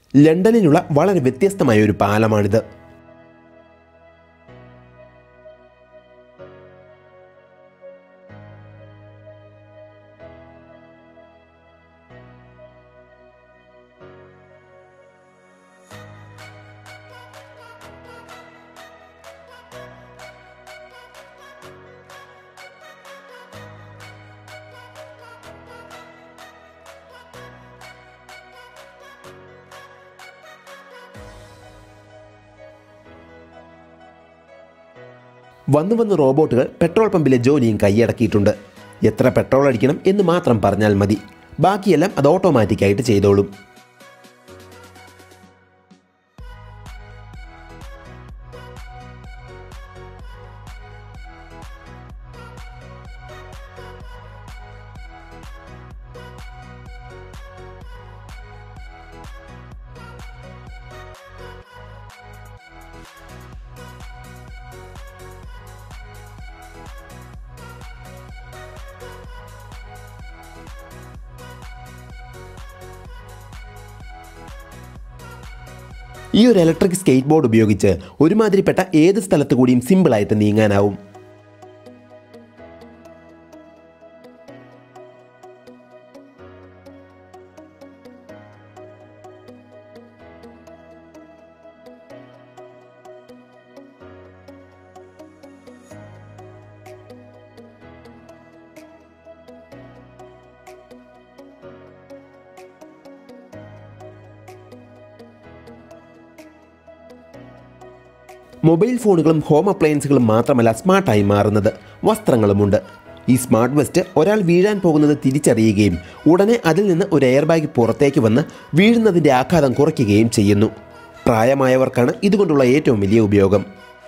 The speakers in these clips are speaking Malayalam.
ലണ്ടനിലുള്ള വളരെ വ്യത്യസ്തമായ ഒരു പാലമാണിത് വന്നു വന്ന് റോബോട്ടുകൾ പെട്രോൾ പമ്പിലെ ജോലിയും കൈയടക്കിയിട്ടുണ്ട് എത്ര പെട്രോൾ അടിക്കണം എന്ന് മാത്രം പറഞ്ഞാൽ മതി ബാക്കിയെല്ലാം അത് ഓട്ടോമാറ്റിക്കായിട്ട് ചെയ്തോളും ഈ ഒരു ഇലക്ട്രിക് സ്കേറ്റ് ബോർഡ് ഉപയോഗിച്ച് ഒരുമാതിരിപ്പെട്ട ഏത് സ്ഥലത്ത് കൂടിയും സിമ്പിളായിട്ട് നീങ്ങാനാവും മൊബൈൽ ഫോണുകളും ഹോം അപ്ലയൻസുകളും മാത്രമല്ല സ്മാർട്ടായി മാറുന്നത് വസ്ത്രങ്ങളുമുണ്ട് ഈ സ്മാർട്ട് വെസ്റ്റ് ഒരാൾ വീഴാൻ പോകുന്നത് തിരിച്ചറിയുകയും ഉടനെ അതിൽ നിന്ന് ഒരു എയർ ബാഗ് പുറത്തേക്ക് വന്ന് വീഴുന്നതിൻ്റെ ആഘാതം കുറയ്ക്കുകയും ചെയ്യുന്നു പ്രായമായവർക്കാണ് ഇതുകൊണ്ടുള്ള ഏറ്റവും വലിയ ഉപയോഗം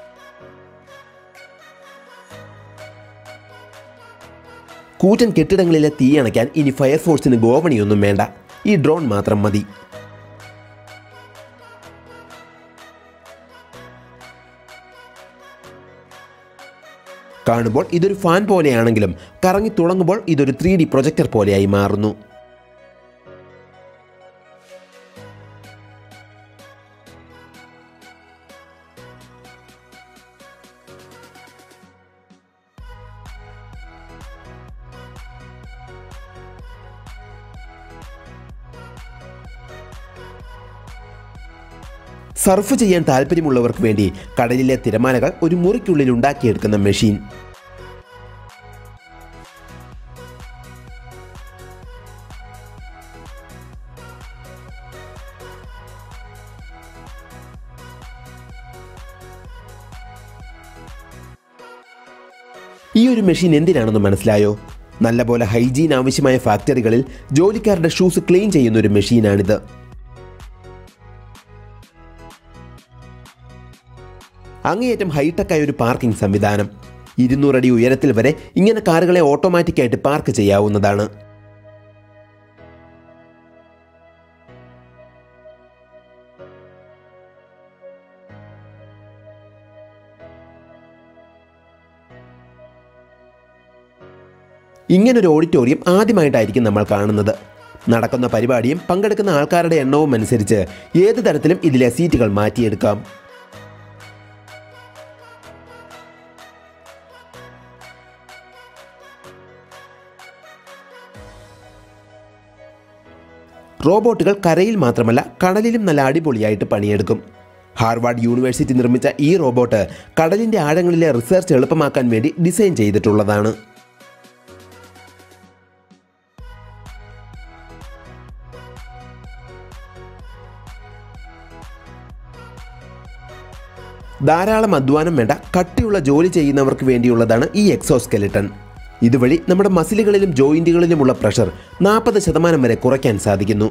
കൂറ്റൻ കെട്ടിടങ്ങളിലെ തീ അണയ്ക്കാൻ ഇനി ഫയർഫോഴ്സിന് ഗോവണിയൊന്നും വേണ്ട ഈ ഡ്രോൺ മാത്രം മതി കാണുമ്പോൾ ഇതൊരു ഫാൻ പോലെയാണെങ്കിലും കറങ്ങി തുടങ്ങുമ്പോൾ ഇതൊരു ത്രീ ഡി പ്രൊജക്ടർ പോലെയായി മാറുന്നു സർഫ് ചെയ്യാൻ താല്പര്യമുള്ളവർക്ക് വേണ്ടി കടലിലെ തിരമാലകൾ ഒരു മുറിക്കുള്ളിൽ ഉണ്ടാക്കിയെടുക്കുന്ന മെഷീൻ ഈ ഒരു മെഷീൻ എന്തിനാണെന്ന് മനസ്സിലായോ നല്ലപോലെ ഹൈജീൻ ആവശ്യമായ ഫാക്ടറികളിൽ ജോലിക്കാരുടെ ഷൂസ് ക്ലീൻ ചെയ്യുന്ന ഒരു മെഷീനാണിത് അങ്ങേയറ്റം ഹൈടെക്കായ ഒരു പാർക്കിംഗ് സംവിധാനം ഇരുന്നൂറടി ഉയരത്തിൽ വരെ ഇങ്ങനെ കാറുകളെ ഓട്ടോമാറ്റിക്കായിട്ട് പാർക്ക് ചെയ്യാവുന്നതാണ് ഇങ്ങനൊരു ഓഡിറ്റോറിയം ആദ്യമായിട്ടായിരിക്കും നമ്മൾ കാണുന്നത് നടക്കുന്ന പരിപാടിയും പങ്കെടുക്കുന്ന ആൾക്കാരുടെ എണ്ണവും അനുസരിച്ച് ഏത് തരത്തിലും ഇതിലെ സീറ്റുകൾ മാറ്റിയെടുക്കാം റോബോട്ടുകൾ കരയിൽ മാത്രമല്ല കടലിലും നല്ല അടിപൊളിയായിട്ട് പണിയെടുക്കും ഹാർവാർഡ് യൂണിവേഴ്സിറ്റി നിർമ്മിച്ച ഈ റോബോട്ട് കടലിൻ്റെ ആഴങ്ങളിലെ റിസർച്ച് എളുപ്പമാക്കാൻ വേണ്ടി ഡിസൈൻ ചെയ്തിട്ടുള്ളതാണ് ധാരാളം അധ്വാനം വേണ്ട കട്ടിയുള്ള ജോലി ചെയ്യുന്നവർക്ക് വേണ്ടിയുള്ളതാണ് ഈ എക്സോസ്കെലിട്ടൺ ഇതുവഴി നമ്മുടെ മസിലുകളിലും ജോയിന്റുകളിലുമുള്ള പ്രഷർ നാൽപ്പത് ശതമാനം വരെ കുറയ്ക്കാൻ സാധിക്കുന്നു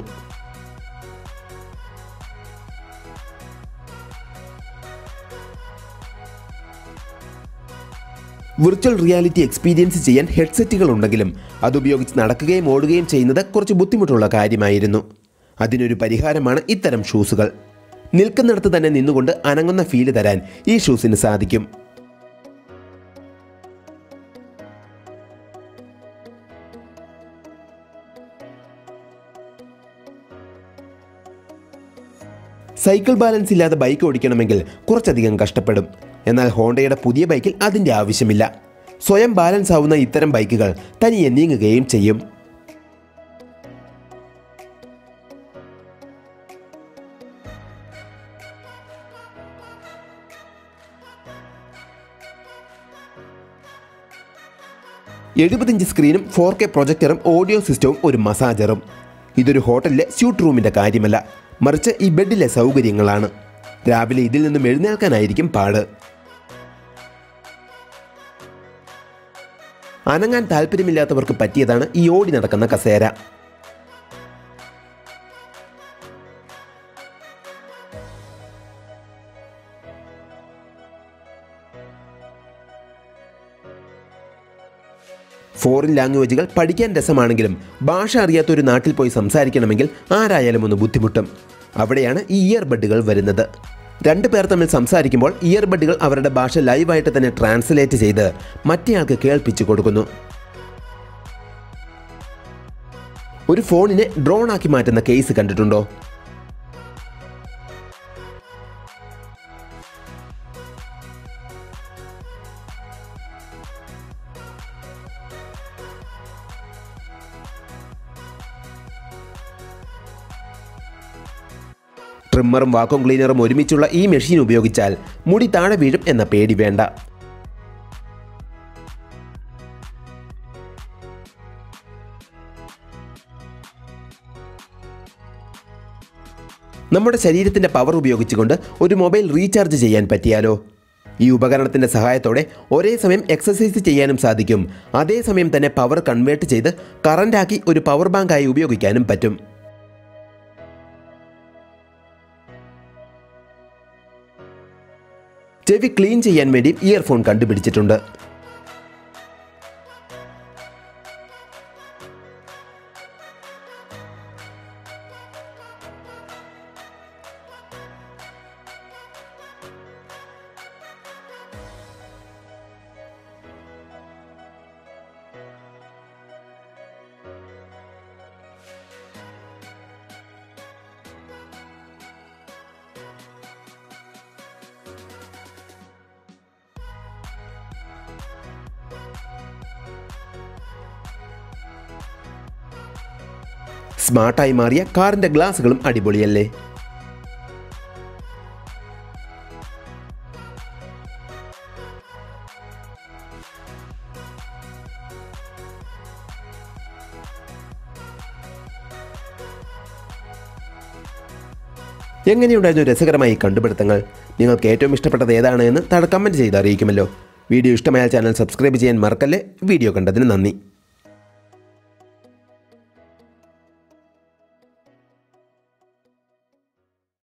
വിർച്വൽ റിയാലിറ്റി എക്സ്പീരിയൻസ് ചെയ്യാൻ ഹെഡ്സെറ്റുകൾ ഉണ്ടെങ്കിലും അതുപയോഗിച്ച് നടക്കുകയും ഓടുകയും ചെയ്യുന്നത് കുറച്ച് ബുദ്ധിമുട്ടുള്ള കാര്യമായിരുന്നു അതിനൊരു പരിഹാരമാണ് ഇത്തരം ഷൂസുകൾ നിൽക്കുന്നിടത്ത് തന്നെ നിന്നുകൊണ്ട് അനങ്ങുന്ന ഫീല് തരാൻ ഈ ഷൂസിന് സാധിക്കും സൈക്കിൾ ബാലൻസ് ഇല്ലാതെ ബൈക്ക് ഓടിക്കണമെങ്കിൽ കുറച്ചധികം കഷ്ടപ്പെടും എന്നാൽ ഹോണ്ടയുടെ പുതിയ ബൈക്കിൽ അതിൻ്റെ ആവശ്യമില്ല സ്വയം ബാലൻസ് ആവുന്ന ഇത്തരം ബൈക്കുകൾ തനിയെ നീങ്ങുകയും ചെയ്യും എഴുപത് ഇഞ്ച് സ്ക്രീനും ഫോർ കെ പ്രൊജക്ടറും ഓഡിയോ സിസ്റ്റവും ഒരു മസാജറും ഇതൊരു ഹോട്ടലിലെ സ്യൂട്ട് റൂമിൻ്റെ കാര്യമല്ല മറിച്ച് ഈ ബെഡിലെ സൗകര്യങ്ങളാണ് രാവിലെ ഇതിൽ നിന്നും എഴുന്നേൽക്കാനായിരിക്കും പാട് അനങ്ങാൻ താല്പര്യമില്ലാത്തവർക്ക് പറ്റിയതാണ് ഈ ഓടി നടക്കുന്ന കസേര ഫോറിൻ ലാംഗ്വേജുകൾ പഠിക്കാൻ രസമാണെങ്കിലും ഭാഷ അറിയാത്ത ഒരു നാട്ടിൽ പോയി സംസാരിക്കണമെങ്കിൽ ആരായാലും ഒന്ന് ബുദ്ധിമുട്ടും അവിടെയാണ് ഈ ഇയർബഡുകൾ വരുന്നത് രണ്ട് പേർ തമ്മിൽ സംസാരിക്കുമ്പോൾ ഇയർബഡുകൾ അവരുടെ ഭാഷ ലൈവായിട്ട് തന്നെ ട്രാൻസ്ലേറ്റ് ചെയ്ത് മറ്റേയാൾക്ക് കേൾപ്പിച്ചു കൊടുക്കുന്നു ഒരു ഫോണിനെ ഡ്രോൺ ആക്കി മാറ്റുന്ന കേസ് കണ്ടിട്ടുണ്ടോ ട്രിമ്മറും വാക്വം ക്ലീനറും ഒരുമിച്ചുള്ള ഈ മെഷീൻ ഉപയോഗിച്ചാൽ മുടി താഴെ വീഴും എന്ന പേടി വേണ്ട നമ്മുടെ ശരീരത്തിൻ്റെ പവർ ഉപയോഗിച്ചുകൊണ്ട് ഒരു മൊബൈൽ റീചാർജ് ചെയ്യാൻ പറ്റിയാലോ ഈ ഉപകരണത്തിൻ്റെ സഹായത്തോടെ ഒരേ സമയം എക്സസൈസ് ചെയ്യാനും സാധിക്കും അതേസമയം തന്നെ പവർ കൺവേർട്ട് ചെയ്ത് കറണ്ടാക്കി ഒരു പവർ ബാങ്കായി ഉപയോഗിക്കാനും പറ്റും ചെവി ക്ലീൻ ചെയ്യാൻ വേണ്ടി ഇയർഫോൺ കണ്ടുപിടിച്ചിട്ടുണ്ട് സ്മാർട്ടായി മാറിയ കാറിന്റെ ഗ്ലാസുകളും അടിപൊളിയല്ലേ എങ്ങനെയുണ്ടായിരുന്നു രസകരമായി ഈ കണ്ടുപിടുത്തങ്ങൾ നിങ്ങൾക്ക് ഏറ്റവും ഇഷ്ടപ്പെട്ടത് ഏതാണ് എന്ന് താഴെ കമൻറ്റ് ചെയ്ത് അറിയിക്കുമല്ലോ വീഡിയോ ഇഷ്ടമായ ചാനൽ സബ്സ്ക്രൈബ് ചെയ്യാൻ മറക്കല്ലേ വീഡിയോ കണ്ടതിന് നന്ദി